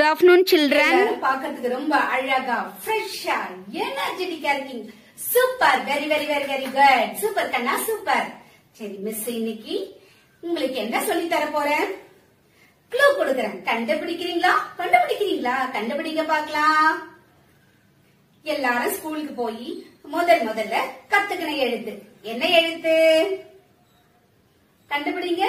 afternoon, children. எல்லாரும் பார்க்கிறதுக்கு ரொம்ப அழகா ஃப்ரெஷ்ஷா எனர்ஜெட்டிக்கா இருக்கீங்க super very very very very good super கண்ணா சூப்பர் சரி மிஸ் இன்னைக்கு உங்களுக்கு என்ன சொல்லி தர போறேன் க்ளூ கொடுக்கறேன் கண்டுபிடிக்கிறீங்களா கண்டுபிடிக்கிறீங்களா கண்டுபிடிங்க பார்க்கலாம் எல்லாரும் ஸ்கூலுக்கு போய் முதல் முதல்ல கத்துக்கின எழுத்து என்ன எழுத்து கண்டுபிடிங்க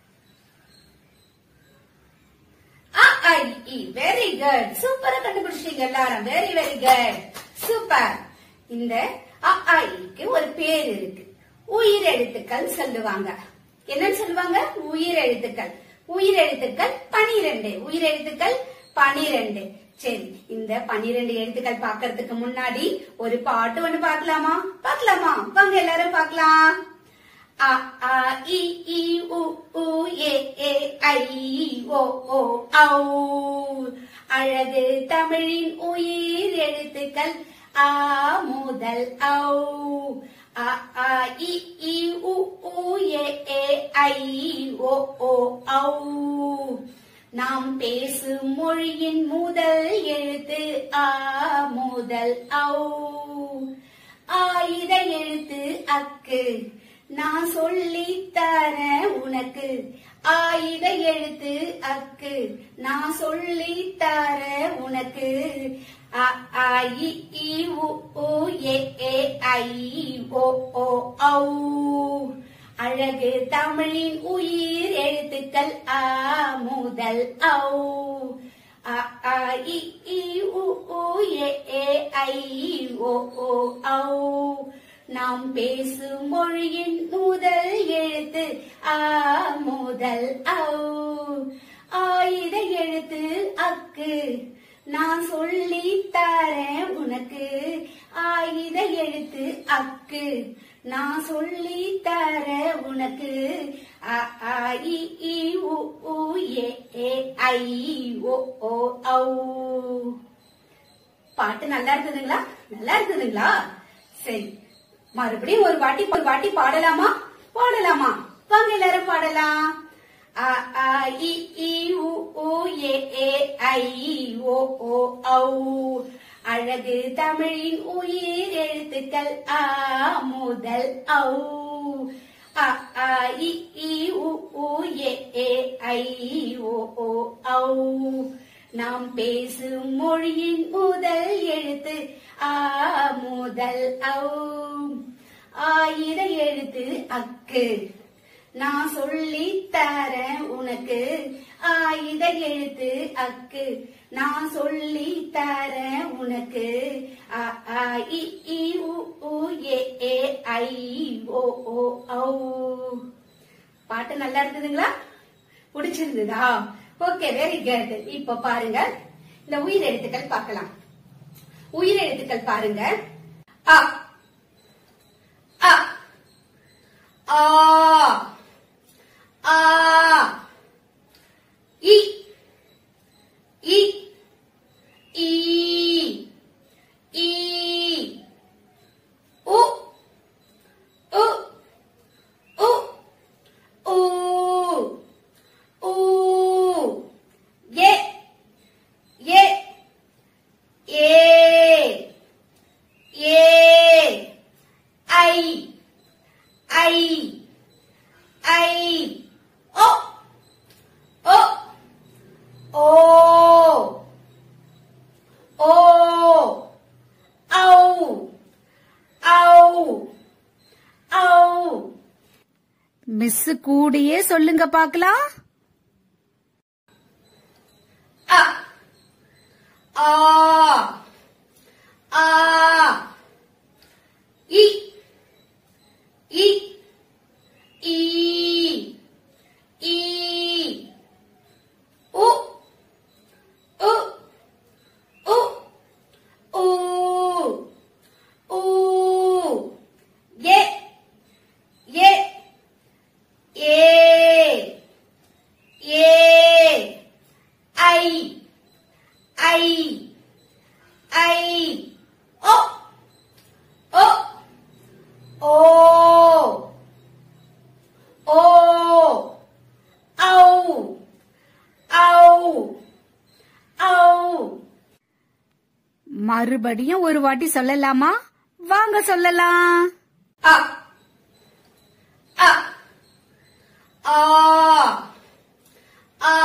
வெரி குட் சூப்பரா கண்டுபிடிச்சிட்டீங்க எல்லாரும் வெரி வெரி குட் சூப்பர் இந்த அ, ஆ, இக்கு ஒரு பேர் இருக்கு உயிர் எழுத்துக்கள் சொல்லுவாங்க என்னன்னு சொல்லுவாங்க உயிர் எழுத்துக்கள் உயிர் எழுத்துக்கள் பனிரெண்டு உயிர் எழுத்துக்கள் பனிரெண்டு சரி இந்த பனிரெண்டு எழுத்துக்கள் பார்க்கறதுக்கு முன்னாடி ஒரு பாட்டு ஒண்ணு பார்க்கலாமா பார்க்கலாமா வாங்க எல்லாரும் பார்க்கலாம் அ ஆ இ ஈ உ ஊ ஏ ஏ ஐ ஓ ஓ ஔ அழகு தமிழின் உயிர் எழுத்துக்கள் ஆ முதல் ஔ அ ஆ இ ஈ உ ஊ ஏ ஏ ஐ ஓ ஓ ஔ நாம் பேசும் மொழியின் முதல் எழுத்து ஆ முதல் ஔ ஆயுத எழுத்து அக்கு நான் சொல்லி தர உனக்கு ஆயுத எழுத்து அக்கு நான் சொல்லி தர உனக்கு அ ஆ இ ஈ உ ஊ ஏ ஏ ஐ ஓ ஓ ஔ அழகு தமிழின் உயிர் எழுத்துக்கள் ஆ முதல் ஔ அ ஆ இ ஈ உ ஊ ஏ ஏ ஐ ஓ ஓ ஔ நாம் பேசும் மொழியின் முதல் எழுத்து ஆ முதல் ஔ ஆயுத எழுத்து அக்கு நான் சொல்லி தரேன் உனக்கு ஆயுத எழுத்து அக்கு நான் சொல்லி தர உனக்கு அ ஆ இ ஈ உ ஊ ஏ ஏ ஐ ஓ ஓ ஔ பாட்டு நல்லா இருந்ததுங்களா நல்லா இருந்ததுங்களா சரி மறுபடியும் ஒரு வாட்டி ஒரு வாட்டி பாடலாமா பாடலாமா வாங்க எல்லாரும் பாடலாம் அ ஆ இ ஈ உ ஊ ஏ ஏ ஐ ஓ ஓ ஔ அழகு தமிழின் உயிர் எழுத்துக்கள் ஆ முதல் ஔ அ ஆ இ ஈ உ ஊ ஏ ஏ ஐ ஓ ஓ ஔ நாம் பேசும் மொழியின் முதல் எழுத்து ஆ முதல் ஔ ஆயிர எழுத்து அக்கு நான் சொல்லி தரேன் உனக்கு ஆயுத எழுத்து அக்கு நான் சொல்லி தரேன் உனக்கு அ ஆ இ ஈ உ ஊ ஏ ஏ ஐ ஓ ஓ ஔ பாட்டு நல்லா இருந்ததுங்களா பிடிச்சிருந்ததா ஓகே வெரி குட் இப்ப பாருங்க இந்த உயிர் எழுத்துக்கள் பார்க்கலாம் உயிர் எழுத்துக்கள் பாருங்க அ அ ஆ ஆ இ இ ஈ ஈ உ உ உ ஊ ஊ ஏ ஏ ஏ ஏ ஐ ஐ ஐ ஓ ஓ ஓ ஓ ஔ ஔ ஔ மிஸ் கூடயே சொல்லுங்க பார்க்கலாம் அ ஆ ஆ இ இ ஈ ஈ உ உ உ ஊ ஊ ஏ ஏ ஏ ஏ ஐ ஐ ஐ ஓ ஓ ஓ ஓ மறுபடியும் ஒரு வாட்டி சொல்லலாமா வாங்க சொல்லலாம் அ அ ஆ ஆ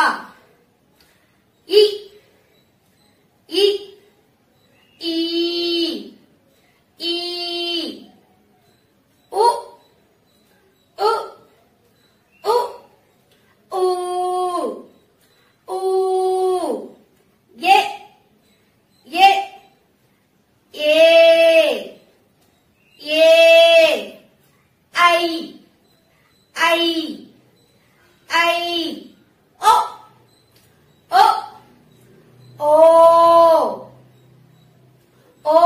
இ இ ஈ ஈ உ உ உ ஊ ஊ ஏ ஏ ஏ ஏ ஐ ஐ ஐ ஓ ஓ ஓ ஓ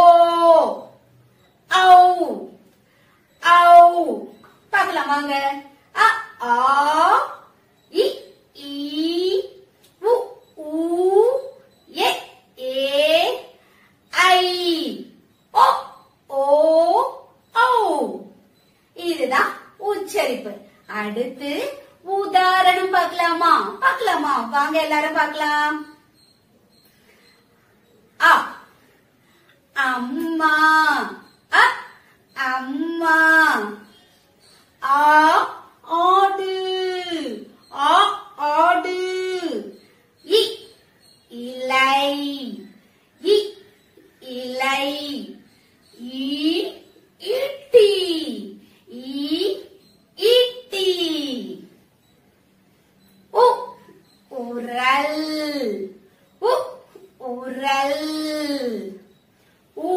ஔ ஔ பார்க்கலாம் வாங்க அ ஆ இ ஈ உ ஊ ஏ ஏ ஐ ஓ ஓ ஔ இதுதான் உச்சரிப்பு அடுத்து உதாரணம் பார்க்கலாமா பார்க்கலாமா வாங்க எல்லாரும் பார்க்கலாம் அ அம்மா அ அம்மா ஆ ஆடு ஆ ஆடு இ இலை இ இலை ஈ ஈட்டி ஈ ஈட்டி உ உரல் உ உரல் ஊ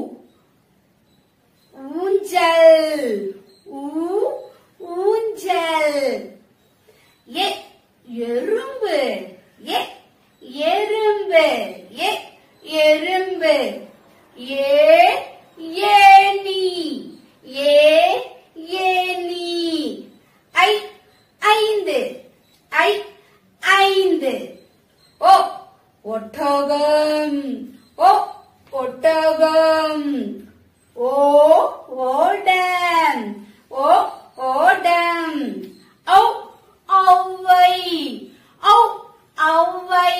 ஊஞ்சல் ஊ ஊஞ்சல் எ எறும்பு எ எறும்பு எ எறும்பு ஏ ஏனி ஏ ஏனி ஐ ஐந்து ஐ ஐந்து ஓ ஒட்டகம் ஓ ஒட்டகம் ஓ ஓடம் ஓ ஓடம் ஔ ஔவை ஔ ஔவை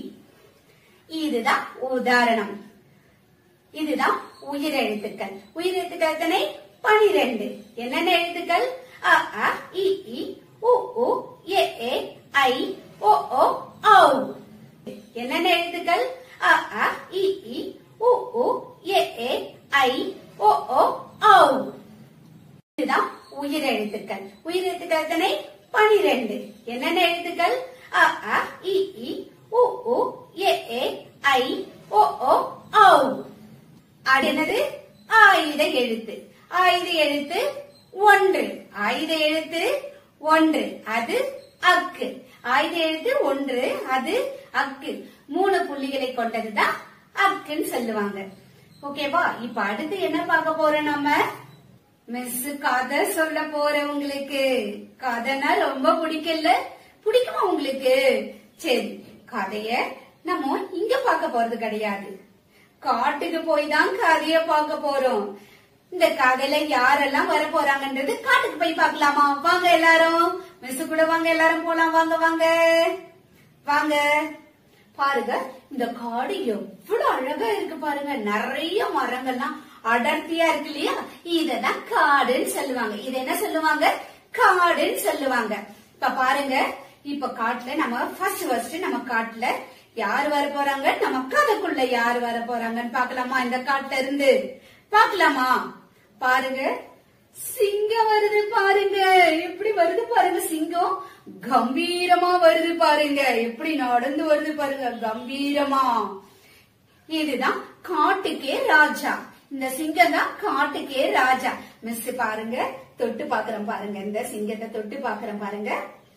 இதுதான் உதாரணம் இதுதான் உயிரெழுத்துக்கள் உயிரெழுத்துக்கள் எத்தனை பனிரெண்டு என்னென்ன எழுத்துக்கள் அ அ இ இ உ உ எ ஏ ஐ ஓ ஓ ஔ என்னென்ன எழுத்துக்கள் அ அ இ இ உ உ எ ஏ ஐ ஓ ஓ ஔ இதுதான் உயிரெழுத்துக்கள் உயிரெழுத்துக்கள் எத்தனை பனிரெண்டு என்னென்ன எழுத்துக்கள் அ அ இ இ உ உ எ ஏ ஐ ஓ ஓ ஔ அது என்னது ஆயுத எழுத்து ஆயுத எழுத்து ஒன்று ஆயுத எழுத்து ஒன்று அது அக்கு ஆயுத எழுத்து ஒன்று அது அக்கு மூணு புள்ளிகளை கொண்டதுதான் அக்குன்னு சொல்லுவாங்க ஓகேவா இப்ப அடுத்து என்ன பார்க்க போறோம் நம்ம மிஸ் கதை சொல்ல போறேன் உங்களுக்கு கதைனா ரொம்ப பிடிக்கல பிடிக்குமா உங்களுக்கு சரி கதைய நம்ம இங்க பார்க்க போறது கிடையாது காட்டுக்கு போய் தான் கதைய பார்க்க போறோம் இந்த கதையில யாரெல்லாம் வர போறாங்கன்றது காட்டுக்கு போய் பார்க்கலாமா வாங்க எல்லாரும் மிஸ் கூட வாங்க எல்லாரும் போலாம் வாங்க வாங்க வாங்க பாருங்க இந்த காடு எவ்வளவு அழகா இருக்கு பாருங்க நிறைய மரங்கள்லாம் அடர்த்தியா இருக்கு இல்லையா இததான் காடுன்னு சொல்லுவாங்க இது என்ன சொல்லுவாங்க காடுன்னு சொல்லுவாங்க இப்ப பாருங்க இப்ப காட்டுல நம்ம ஃபர்ஸ்ட் ஃபர்ஸ்ட் நம்ம காட்டுல யார் வர போறாங்க நம்ம கதைக்குள்ள யார் வர போறாங்கன்னு பாக்கலாமா இந்த காட்டுல இருந்து பாக்கலாமா பாருங்க சிங்கம் வருது பாருங்க எப்படி வருது பாருங்க சிங்கம் கம்பீரமா வருது பாருங்க எப்படி நடந்து வருது பாருங்க கம்பீரமா இதுதான் காட்டுக்கே ராஜா இந்த சிங்கம் தான் காட்டுக்கே ராஜா மிஸ் பாருங்க தொட்டு பாக்குறேன் பாருங்க இந்த சிங்கத்தை தொட்டு பாக்குறேன் பாருங்க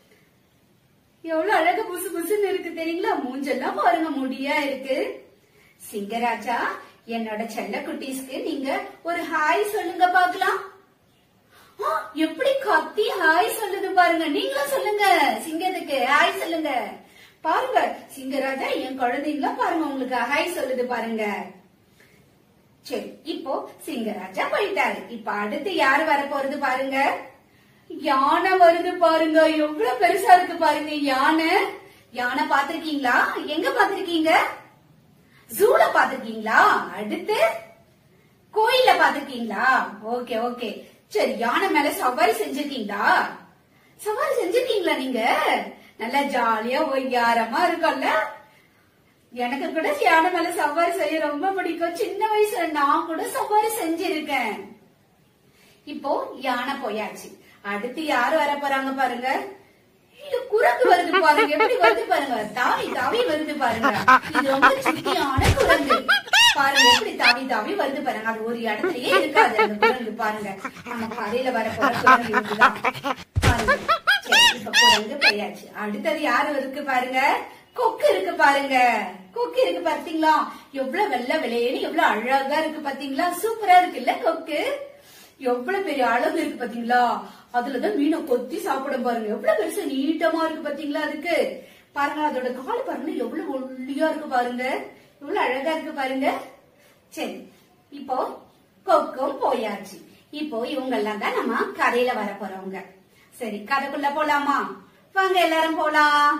எவ்வளவு அழகா புசு புசுன்னு இருக்கு தெரியுங்களா மூஞ்செல்லாம் பாருங்க முடியா இருக்கு சிங்கராஜா என்னோட செல்ல குட்டீஸ்க்கு நீங்க ஒரு ஹாய் சொல்லுங்க பாக்கலாம் ஆ, எப்படி கத்தி ஹாய் சொல்லுது பாருங்க நீங்களும் சொல்லுங்க சிங்கத்துக்கு ஹாய் சொல்லுங்க பாருங்க சிங்கராஜா என் குழந்தைங்களா பாருங்க உங்களுக்கு ஹாய் சொல்லுது பாருங்க சரி இப்போ சிங்கராஜா போயிட்டாரு இப்ப அடுத்து யாரு வர போறது பாருங்க யானை வருது பாருங்க எவ்வளவு பெருசா இருக்கு பாருங்க யானை யானை பாத்திருக்கீங்களா எங்க பாத்திருக்கீங்க ஜூல பாத்திருக்கீங்களா அடுத்து கோயில்ல பாத்திருக்கீங்களா ஓகே ஓகே சரி யானை மேல சவாரி செஞ்சிருக்கீங்களா சவாரி செஞ்சிருக்கீங்களா நீங்க நல்லா ஜாலியா ஒய்யாரமா இருக்கும்ல எனக்கு கூட யானை மேல சவாரி செய்ய ரொம்ப பிடிக்கும் சின்ன வயசுல நான் கூட சவாரி செஞ்சிருக்கேன் இப்போ யானை போயாச்சு அடுத்து யாரு வர போறாங்க பாருங்க இது குரங்கு வருது பாருங்க எப்படி வருது பாருங்க தாவி தாவி வருது பாருங்க இது ரொம்ப சுத்தியான குரங்கு பாருங்க எப்படி தாவி தாவி வருது பாருங்க அது ஒரு இடத்துலயே இருக்காது அந்த குரங்கு பாருங்க நம்ம கதையில வர போற குரங்கு இதுதான் பாருங்க சரி, இப்ப குரங்கு போயாச்சு அடுத்தது யாரு இருக்கு பாருங்க கொக்கு இருக்கு பாருங்க கொக்கு இருக்கு பாத்தீங்களா எவ்வளவு வெள்ளை வெளியேன்னு எவ்வளவு அழகா இருக்கு பாத்தீங்களா சூப்பரா இருக்குல்ல கொக்கு எவ்வளவு பெரிய அளவு இருக்கு பாத்தீங்களா அதுலதான் மீனை கொத்தி சாப்பிடும் பாருங்க எவ்வளவு பெருசு நீட்டமா இருக்கு பாத்தீங்களா அதுக்கு பாருங்க அதோட கால் பாருங்க எவ்வளவு ஒல்லியா இருக்கு பாருங்க எவ்வளவு அழகா இருக்கு பாருங்க சரி இப்போ கொக்கும் போயாச்சு இப்போ இவங்க எல்லாம் தான் நம்ம கதையில வர போறவங்க சரி கதைக்குள்ள போலாமா வாங்க எல்லாரும் போலாம்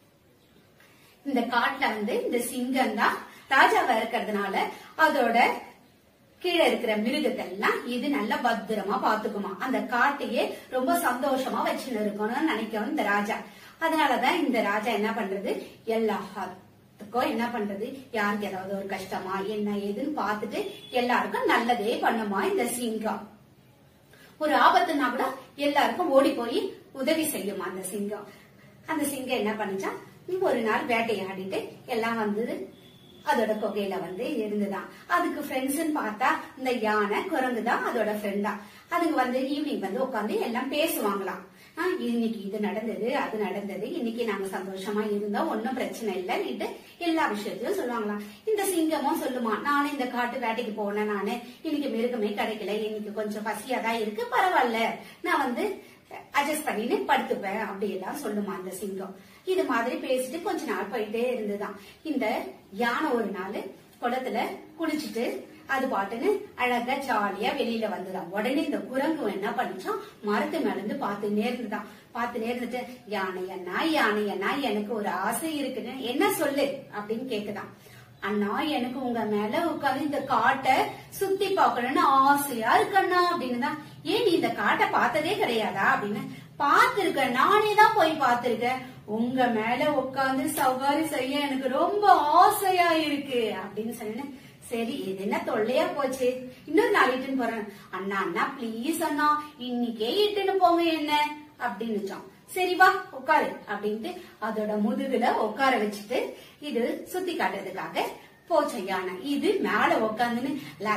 இந்த காட்டுல வந்து இந்த சிங்கம் தான் ராஜாவா இருக்கிறதுனால அதோட கீழே இருக்கிற மிருகத்தெல்லாம் இது நல்லா பத்திரமா பாத்துக்குமா அந்த காட்டையே ரொம்ப சந்தோஷமா வச்சுன்னு இருக்கணும்னு நினைக்கும் இந்த ராஜா அதனாலதான் இந்த ராஜா என்ன பண்றது எல்லாத்துக்கும் என்ன பண்றது யாருக்கு ஏதாவது ஒரு கஷ்டமா என்ன ஏதுன்னு பார்த்துட்டு எல்லாருக்கும் நல்லதே பண்ணுமா இந்த சிங்கம் ஒரு ஆபத்துனா கூட எல்லாருக்கும் ஓடி போய் உதவி செய்யுமா அந்த சிங்கம் அந்த சிங்கம் என்ன பண்ணுச்சா ஒரு நாள் வேட்டையாடிட்டு எல்லாம் வந்தது அதோட கொகையில வந்து இருந்துதான் அதுக்கு ஃப்ரெண்ட்ஸ்னு பார்த்தா இந்த யானை குரங்கு தான் அதோட ஃப்ரெண்ட் தான் அதுங்க வந்து ஈவினிங் வந்து உட்காந்து எல்லாம் பேசுவாங்களாம் ஆ, இன்னைக்கு இது நடந்தது அது நடந்தது இன்னைக்கு நாங்க சந்தோஷமா இருந்தோம் ஒன்னும் பிரச்சனை இல்லைன்னுட்டு எல்லா விஷயத்தையும் சொல்லுவாங்களாம் இந்த சிங்கமும் சொல்லுமா நானும் இந்த காட்டு வேட்டைக்கு போனேன் நானு இன்னைக்கு மிருகமே கிடைக்கல இன்னைக்கு கொஞ்சம் பசியா தான் இருக்கு பரவாயில்ல நான் வந்து அட்ஜஸ்ட் பண்ணின்னு படுத்துப்பேன் அப்படி எல்லாம் சொல்லுமா அந்த சிங்கம் இது மாதிரி பேசிட்டு கொஞ்ச நாள் போயிட்டே இருந்துதான் இந்த யானை ஒரு நாள் குளத்துல குளிச்சுட்டு அது பாட்டுன்னு அழகா ஜாலியா வெளியில வந்துதான் உடனே இந்த குரங்கு என்ன பண்ணுச்சான் மரத்து மேல இருந்து பார்த்து நேர்ந்துதான் பார்த்து நேர்ந்துட்டு யானை அண்ணா யானை அண்ணா எனக்கு ஒரு ஆசை இருக்குன்னு என்ன சொல்லு அப்படின்னு கேக்குதான் அண்ணா எனக்கு உங்க மேல உட்காந்து இந்த காட்டை சுத்தி பார்க்கணும்னு ஆசையா இருக்கண்ணா அப்படின்னு தான் ஏன் நீ இந்த காட்டை பார்த்ததே கிடையாதா அப்படின்னு பார்த்திருக்கேன் நானே தான் போய் பார்த்திருக்கேன் உங்க மேல உட்காந்து சவாரி செய்ய எனக்கு ரொம்ப ஆசையா இருக்கு அப்படின்னு சொன்னேன் சரி இது என்ன தொல்லையா போச்சு இன்னொரு நாள் இட்டுன்னு போறேன் அண்ணா அண்ணா ப்ளீஸ் அண்ணா இன்னைக்கே இட்டுன்னு போங்க என்ன அப்படின்னு சரி வா உட்காரு அப்படின்ட்டு அதோட முதுகுல உட்கார வச்சுட்டு இது சுத்தி காட்டுறதுக்காக போச்ச யானை இது மேல உட்காந்துன்னு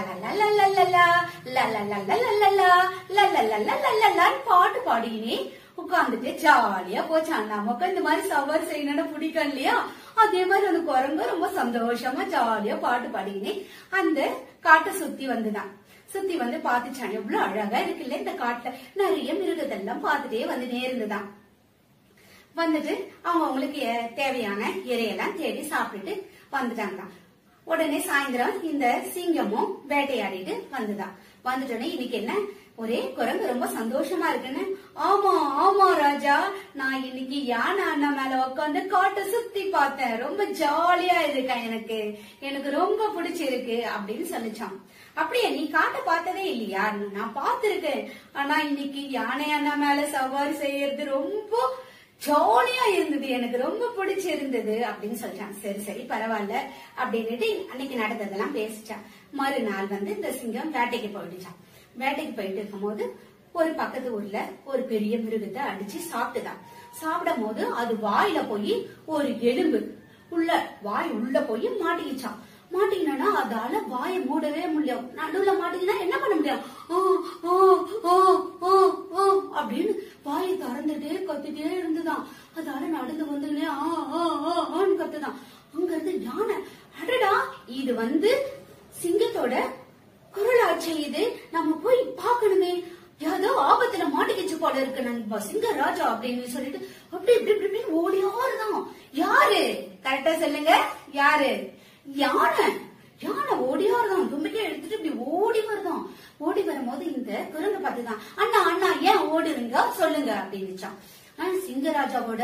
பாட்டு பாடினே உட்காந்துட்டு ஜாலியா போச்சான் நமக்கு இந்த மாதிரி சவாரி செய்யணும்னு பிடிக்கும் இல்லையா அதே மாதிரி அந்த குரங்கு ரொம்ப சந்தோஷமா ஜாலியா பாட்டு பாடினே அந்த காட்டை சுத்தி வந்துதான் சுத்தி வந்து பாத்துச்சான் எவ்வளவு அழகா இருக்குல்ல இந்த காட்டுல நிறைய மிருகத்தெல்லாம் பார்த்துட்டே வந்து நேர்ந்துதான் வந்துட்டு அவங்க அவங்களுக்கு எ- தேவையான இறையெல்லாம் தேடி சாப்பிட்டுட்டு வந்துட்டாங்க உடனே சாயந்தரம் இந்த சிங்கமும் வேட்டையாடிட்டு வந்துதான் வந்துட்டோடனே இன்னைக்கு என்ன ஒரே குரங்கு ரொம்ப சந்தோஷமா இருக்குன்னு ஆமா ஆமா ராஜா நான் இன்னைக்கு யானை அண்ணா மேல உட்காந்து காட்டை சுத்தி பார்த்தேன் ரொம்ப ஜாலியா இருக்கேன் எனக்கு எனக்கு ரொம்ப பிடிச்சிருக்கு அப்படின்னு சொல்லிச்சான் அப்படியே நீ காட்டை பார்த்ததே இல்லையா நான் பார்த்திருக்கேன் ஆனா இன்னைக்கு யானை அண்ணா மேல சவாரி செய்யறது ரொம்ப ஜாலியா இருந்தது எனக்கு ரொம்ப பிடிச்சிருந்தது அப்படின்னு சொல்லிட்டான் சரி சரி பரவாயில்ல அப்படின்னுட்டு அன்னைக்கு நடந்ததெல்லாம் பேசிச்சான் மறுநாள் வந்து இந்த சிங்கம் வேட்டைக்கு போயிடுச்சான் வேட்டைக்கு போயிட்டு இருக்கும்போது ஒரு பக்கத்து ஊர்ல ஒரு பெரிய மிருகத்தை அடிச்சு சாப்பிட்டுதான் சாப்பிடும் போது அது வாயில போய் ஒரு எலும்பு உள்ள வாய் உள்ள போய் மாட்டிக்கிச்சான் மாட்டிக்கினா அதால வாயை மூடவே முடியும் நடுவுல மாட்டிக்கினா என்ன பண்ண முடியும் ஆ, ஆ, ஆ, ஆ, ஆ அப்படின்னு வாயை திறந்துட்டே கத்திட்டே இருந்துதான் அதால நடந்து வந்துனே ஆ ஆ ஆ ஆன்னு கத்துதான் அங்க இருந்து யானை அடடா இது வந்து சிங்கத்தோட குரலாச்சு இது நம்ம போய் பார்க்கணுமே ஏதோ ஆபத்துல மாட்டிக்கிச்சு போல இருக்கு நம்ம சிங்க ராஜா அப்படின்னு சொல்லிட்டு அப்படி இப்படி இப்படி இப்படி ஓடியாருதான் யாரு கரெக்டா சொல்லுங்க யாரு யானை யானை ஓடியாருதான் தும்பிக்கை எடுத்துட்டு இப்படி ஓடி வருதான் ஓடி வரும்போது இந்த குரங்கு பார்த்துதான் அண்ணா அண்ணா ஏன் ஓடுறீங்க சொல்லுங்க அப்படின்னுச்சான் ஆனா சிங்கராஜாவோட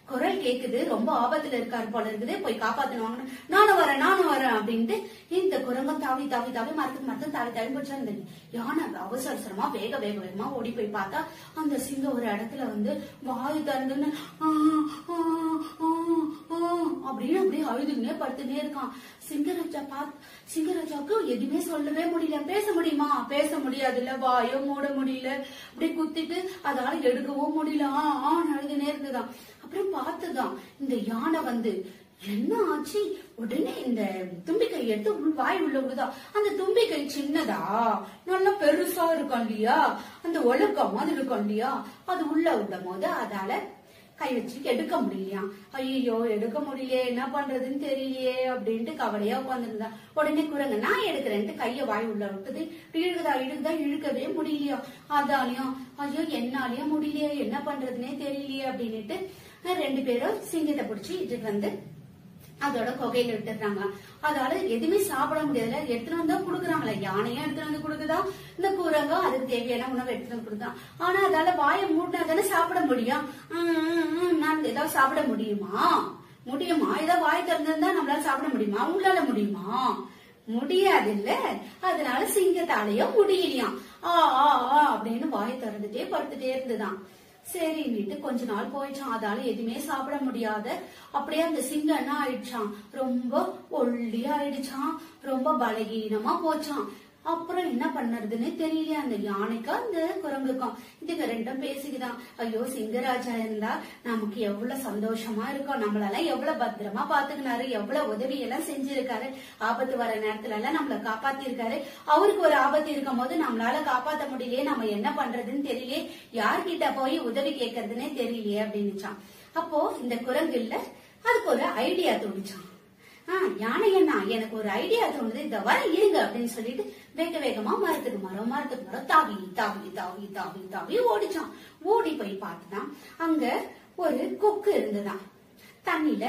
குரல் கேக்குது ரொம்ப ஆபத்துல இருக்காரு போல இருக்குது போய் காப்பாத்தணும் நானும் வரேன் நானும் வரேன் அப்படின்ட்டு இந்த குரங்கம் தாவி தாவி தாவி மரத்துக்கு மரத்துக்கு தாவி தாவி போச்சா இந்த யானை அவசர அவசரமா வேக வேக வேகமா ஓடி போய் பார்த்தா அந்த சிங்கம் ஒரு இடத்துல வந்து வாயு திறந்துன்னு ஆ, ஆ, ஆ, ஆ, அப்படின்னு அப்படியே அழுதுன்னே படுத்துட்டே இருக்கான் சிங்கராஜா பாத் சிங்கராஜாவுக்கு எதுவுமே சொல்லவே முடியல பேச முடியுமா பேச முடியாதுல்ல வாயோ மூட முடியல அப்படியே குத்திட்டு அதால எடுக்கவும் முடியல ஆ ஆ அழுதுனே இருந்துதான் அப்புறம் பார்த்துதான் இந்த யானை வந்து என்ன ஆச்சு உடனே இந்த தும்பிக்கை எடுத்து உள் வாய் உள்ள விடுதா அந்த தும்பிக்கை சின்னதா நல்லா பெருசா இருக்கும் இல்லையா அந்த ஒழுக்கம் மாதிரி இருக்கும் இல்லையா அது உள்ள விடும் போது அதால கை வச்சு எடுக்க முடியலையா ஐயோ எடுக்க முடியலையே என்ன பண்றதுன்னு தெரியலையே அப்படின்ட்டு கவலையா உட்காந்துருந்தா உடனே குரங்க நான் எடுக்கிறேன்ட்டு கைய வாய் உள்ள விட்டது இழுக்குதா இழுக்குதா இழுக்கவே முடியலையா அதாலையும் ஐயோ என்னாலயும் முடியலையே என்ன பண்றதுன்னே தெரியலையே அப்படின்னுட்டு ரெண்டு பேரும் சிங்கத்தை பிடிச்சி இட்டுட்டு வந்து அதோட கொகையில விட்டுறாங்க அதால எதுவுமே சாப்பிட முடியாதுல எடுத்துட்டு வந்தா குடுக்குறாங்களே யானையும் எடுத்துட்டு வந்து கொடுக்குதா இந்த குரங்கோ அதுக்கு தேவையான உணவு எடுத்துட்டு வந்து கொடுக்குதான் ஆனா அதால வாயை மூடினா தானே சாப்பிட முடியும் உம், உம், உம், நான் ஏதாவது சாப்பிட முடியுமா முடியுமா ஏதாவது வாய் திறந்திருந்தா நம்மளால சாப்பிட முடியுமா உங்களால முடியுமா முடியாது இல்ல அதனால சிங்கத்தாலையும் முடியலையாம் ஆ ஆ ஆ அப்படின்னு வாய் திறந்துட்டே படுத்துட்டே இருந்துதான் சரின்னுட்டு கொஞ்ச நாள் போயிடுச்சான் அதால எதுவுமே சாப்பிட முடியாத அப்படியே அந்த சிங்கம் என்ன ஆயிடுச்சான் ரொம்ப ஒல்லியா ஆயிடுச்சான் ரொம்ப பலகீனமா போச்சான் அப்புறம் என்ன பண்ணறதுன்னு தெரியல அந்த யானைக்கும் அந்த குரங்குக்கும் இதுங்க ரெண்டும் பேசிக்குதான் ஐயோ சிங்கராஜா இருந்தா நமக்கு எவ்வளவு சந்தோஷமா இருக்கும் நம்மளெல்லாம் எவ்வளவு பத்திரமா பாத்துக்கினாரு எவ்வளவு உதவி எல்லாம் செஞ்சிருக்காரு ஆபத்து வர நேரத்துல எல்லாம் நம்மள காப்பாத்தி இருக்காரு அவருக்கு ஒரு ஆபத்து இருக்கும் போது நம்மளால காப்பாத்த முடியலையே நம்ம என்ன பண்றதுன்னு தெரியலையே யார்கிட்ட போய் உதவி கேட்கறதுன்னே தெரியலையே அப்படின்னுச்சான் அப்போ இந்த குரங்கு இல்ல அதுக்கு ஒரு ஐடியா தோணுச்சான் ஆ யானை என்ன எனக்கு ஒரு ஐடியா தோணுது இந்த வர இருங்க அப்படின்னு சொல்லிட்டு வேக வேகமா மரத்துக்கு மரம் மரத்துக்கு மரம் தாவி தாவி தாவி தாவி தாவி ஓடிச்சான் ஓடி போய் பார்த்துதான் அங்க ஒரு கொக்கு இருந்துதான் தண்ணியில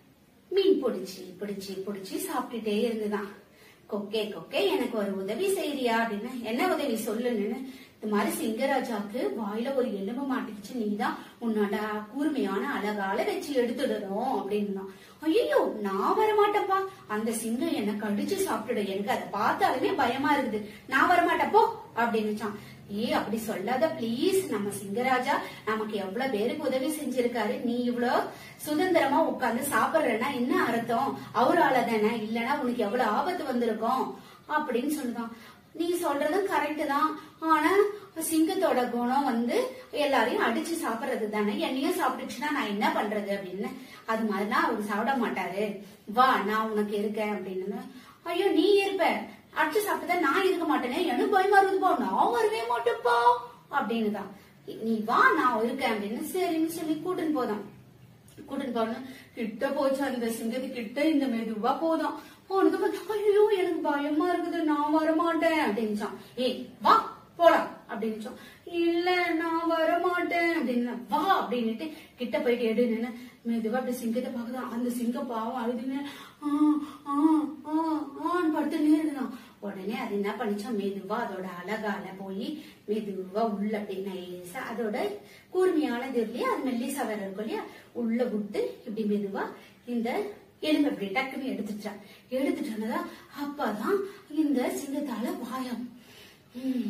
மீன் பிடிச்சி பிடிச்சி பிடிச்சி சாப்பிட்டுட்டே இருந்துதான் கொக்கே கொக்கே எனக்கு ஒரு உதவி செய்யறியா அப்படின்னு என்ன உதவி சொல்லுன்னு இந்த மாதிரி சிங்கராஜாக்கு வாயில ஒரு எலும்பு மாட்டிக்கிச்சு நீதான் உன்னோட கூர்மையான அழகால வச்சு எடுத்துடணும் அப்படின்னு ஐயோ நான் வரமாட்டேன்ப்பா அந்த சிங்கம் என்ன கடிச்சு சாப்பிட்டுடும் எனக்கு அதை பார்த்தாலுமே பயமா இருக்குது நான் வரமாட்டேன் போ அப்படின்னுச்சான் ஏ அப்படி சொல்லாத ப்ளீஸ் நம்ம சிங்கராஜா நமக்கு எவ்வளவு பேருக்கு உதவி செஞ்சிருக்காரு நீ இவ்வளவு சுதந்திரமா உட்கார்ந்து சாப்பிடுறேன்னா என்ன அர்த்தம் அவரால தானே இல்லனா உனக்கு எவ்வளவு ஆபத்து வந்திருக்கும் அப்படின்னு சொல்லுதான் நீ சொல்றதும் கரெக்ட் தான் ஆனா சிங்கத்தோட குணம் வந்து எல்லாரையும் அடிச்சு சாப்பிடுறது தானே என்னையும் சாப்பிட்டுச்சுன்னா நான் என்ன பண்றது அப்படின்னு அது மாதிரிலாம் அவர் சாப்பிட மாட்டாரு வா நான் உனக்கு இருக்கேன் அப்படின்னு ஐயோ நீ இருப்ப அடிச்சு சாப்பிட்டதா நான் இருக்க மாட்டேனே எனக்கு பயமா இருக்குதுப்பா நான் வரவே மாட்டேப்பா அப்படின்னு தான் நீ வா நான் இருக்கேன் அப்படின்னு சரின்னு சொல்லி கூட்டின்னு போதான் கூட்டிட்டு போன கிட்ட போச்சு அந்த சிங்கத்து கிட்ட இந்த மெதுவா போதும் போனது பார்த்து, ஐயோ எனக்கு பயமா இருக்குது நான் வரமாட்டேன் அப்படின்னுச்சான் ஏய் வா போலாம் அப்படின்னுச்சோம் இல்ல நான் வரமாட்டேன் அப்படின்னு வா அப்படின்னுட்டு கிட்ட போயிட்டு எடுன்னு மெதுவா அப்படி சிங்கத்தை பாக்குதான் அந்த சிங்கம் பாவம் அழுதுன்னு ஆ ஆ ஆ ஆன்னு படுத்துனே இருக்குதான் உடனே அது என்ன பண்ணிச்சான் மெதுவா அதோட அழகால போய் மெதுவா உள்ள அப்படி நைஸா அதோட கூர்மையானது இல்லையா அது மெல்லிசா வேற இருக்கும் இல்லையா உள்ள விட்டு இப்படி மெதுவா இந்த எலும்பு அப்படி டக்குன்னு எடுத்துட்டான் எடுத்துட்டானதா அப்பதான் இந்த சிங்கத்தால வாயம் ம்,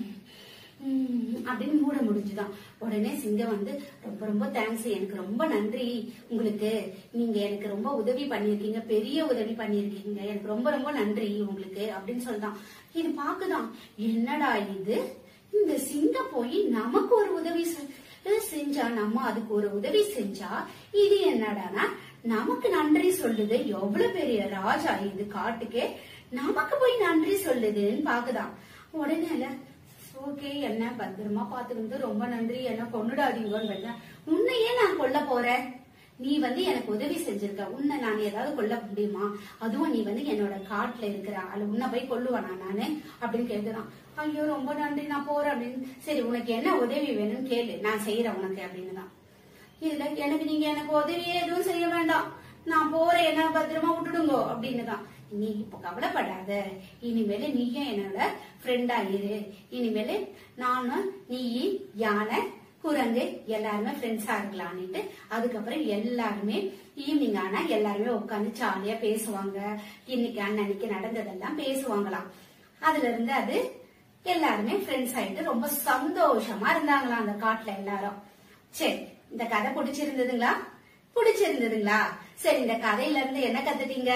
ம், அப்படின்னு மூட முடிஞ்சுதான் உடனே சிங்கம் வந்து ரொம்ப ரொம்ப தேங்க்ஸ் எனக்கு ரொம்ப நன்றி உங்களுக்கு நீங்க எனக்கு ரொம்ப உதவி பண்ணிருக்கீங்க பெரிய உதவி பண்ணிருக்கீங்க எனக்கு ரொம்ப ரொம்ப நன்றி உங்களுக்கு அப்படின்னு சொல்லிதான் இது பாக்குதான் என்னடா இது இந்த சிங்கம் போய் நமக்கு ஒரு உதவி செ- செஞ்சா நம்ம அதுக்கு ஒரு உதவி செஞ்சா இது என்னடானா நமக்கு நன்றி சொல்லுது எவ்வளவு பெரிய ராஜா இது காட்டுக்கே நமக்கு போய் நன்றி சொல்லுதுன்னு பாக்குதான் உடனே இல்ல ஓகே என்ன பத்திரமா பாத்துக்கிறது ரொம்ப நன்றி என்ன கொண்டுடாதீங்கன்னு வந்தேன் உன்னையே நான் கொல்ல போறேன் நீ வந்து எனக்கு உதவி செஞ்சிருக்க உன்னை நான் ஏதாவது கொல்ல முடியுமா அதுவும் நீ வந்து என்னோட காட்டுல இருக்கிற அது உன்னை போய் கொல்லுவானா நானு அப்படின்னு கேக்குறான் ஐயோ ரொம்ப நன்றி நான் போறேன் அப்படின்னு சரி உனக்கு என்ன உதவி வேணும்னு கேளு நான் செய்யறேன் உனக்கு அப்படின்னு தான் இதுல எனக்கு நீங்க எனக்கு உதவியே எதுவும் செய்ய வேண்டாம் நான் போறேன் என்ன பத்திரமா விட்டுடுங்கோ அப்படின்னு தான் நீ இப்ப கவலைப்படாத இனிமேல நீயும் என்னோட ஃப்ரெண்டா இரு இனிமேல நானும் நீ யானை குரங்கு எல்லாருமே ஃப்ரெண்ட்ஸா இருக்கலாம்னுட்டு அதுக்கப்புறம் எல்லாருமே ஈவினிங் ஆனா எல்லாருமே உட்காந்து ஜாலியா பேசுவாங்க இன்னைக்கு அன்னன்னைக்கு நடந்ததெல்லாம் பேசுவாங்களாம் அதுல இருந்து அது எல்லாருமே ஃப்ரெண்ட்ஸ் ஆயிட்டு ரொம்ப சந்தோஷமா இருந்தாங்களாம் அந்த காட்டுல எல்லாரும் சரி இந்த கதை பிடிச்சிருந்ததுங்களா பிடிச்சிருந்ததுங்களா சரி இந்த கதையில இருந்து என்ன கத்துட்டீங்க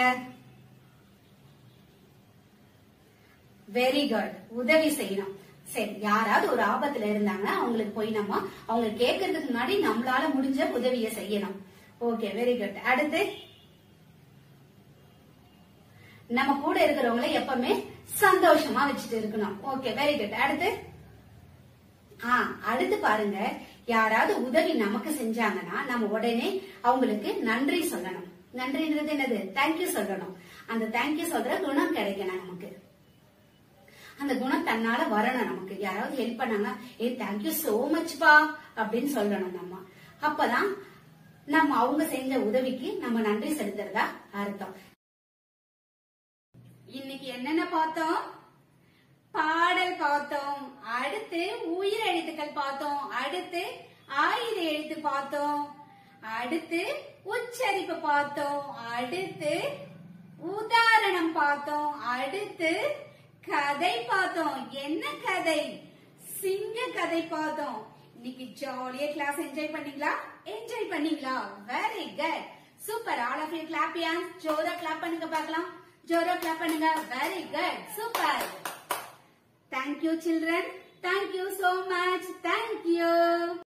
வெரி குட் உதவி செய்யணும் சரி யாராவது ஒரு ஆபத்துல இருந்தாங்கன்னா அவங்களுக்கு போய் நம்ம அவங்க கேட்கறதுக்கு முன்னாடி நம்மளால முடிஞ்ச உதவியை செய்யணும் ஓகே வெரி குட் அடுத்து நம்ம கூட இருக்கிறவங்கள எப்பவுமே சந்தோஷமா வச்சுட்டு இருக்கணும் ஓகே வெரி குட் அடுத்து ஆ அடுத்து பாருங்க யாராவது உதவி நமக்கு செஞ்சாங்கன்னா நம்ம உடனே அவங்களுக்கு நன்றி சொல்லணும் நன்றின்றது என்னது தேங்க்யூ சொல்லணும் அந்த தேங்க்யூ சொல்ற குணம் கிடைக்கணும் நமக்கு அந்த குணம் தன்னால வரணும் நமக்கு யாராவது ஹெல்ப் பண்ணாங்க ஏ தேங்க்யூ சோ மச் பா அப்படின்னு சொல்லணும் நம்ம அப்பதான் நம்ம அவங்க செஞ்ச உதவிக்கு நம்ம நன்றி செலுத்துறதா அர்த்தம் இன்னைக்கு என்னென்ன பார்த்தோம் பாடல் பார்த்தோம் அடுத்து உயிர் எழுத்துக்கள் பார்த்தோம் அடுத்து ஆயுத எழுத்து பார்த்தோம் அடுத்து உச்சரிப்பு பார்த்தோம் அடுத்து உதாரணம் பார்த்தோம் அடுத்து கதை பார்த்தோம் என்ன கதை சிங்க கதை பார்த்தோம் இன்னைக்கு ஜாலியா கிளாஸ் என்ஜாய் பண்ணீங்களா என்ஜாய் பண்ணீங்களா very good super all of you clap யான் ஜோரா கிளாப் பண்ணுங்க பார்க்கலாம் ஜோரா கிளாப் பண்ணுங்க very good super thank you children thank you so much thank you